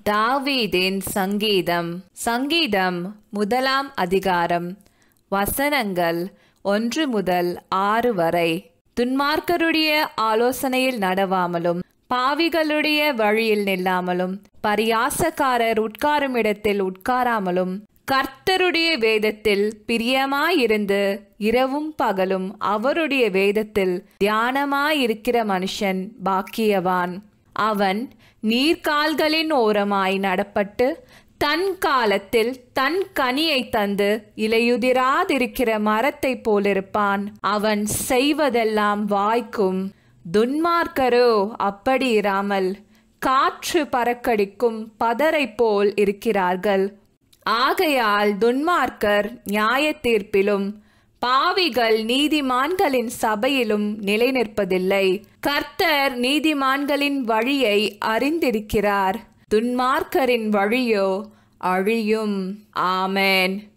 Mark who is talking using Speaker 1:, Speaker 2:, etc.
Speaker 1: தாவீதின் சங்கீதம் சங்கீதம் முதலாம் அதிகாரம் வசனங்கள் ஒன்று முதல் ஆறு வரை துன்மார்க்கருடைய ஆலோசனையில் நடவாமலும் பாவிகளுடைய வழியில் நில்லாமலும் பரியாசக்காரர் உட்காரும் இடத்தில் உட்காராமலும் கர்த்தருடைய வேதத்தில் பிரியமாயிருந்து இரவும் பகலும் அவருடைய வேதத்தில் தியானமாயிருக்கிற மனுஷன் பாக்கியவான் அவன் நீர்கால்களின் ஓரமாய் நடப்பட்டு தன் காலத்தில் தன் கனியை தந்து இலையுதிராதிருக்கிற மரத்தைப் போலிருப்பான் அவன் செய்வதெல்லாம் வாய்க்கும் துன்மார்க்கரோ அப்படி இராமல் காற்று பறக்கடிக்கும் பதரை போல் இருக்கிறார்கள் ஆகையால் துன்மார்க்கர் நியாய தீர்ப்பிலும் பாவிகள் நீதிமான்களின் சபையிலும் நிலை நிற்பதில்லை கர்த்தர் நீதிமான்களின் வழியை அறிந்திருக்கிறார் துன்மார்க்கரின் வழியோ அழியும் ஆமேன்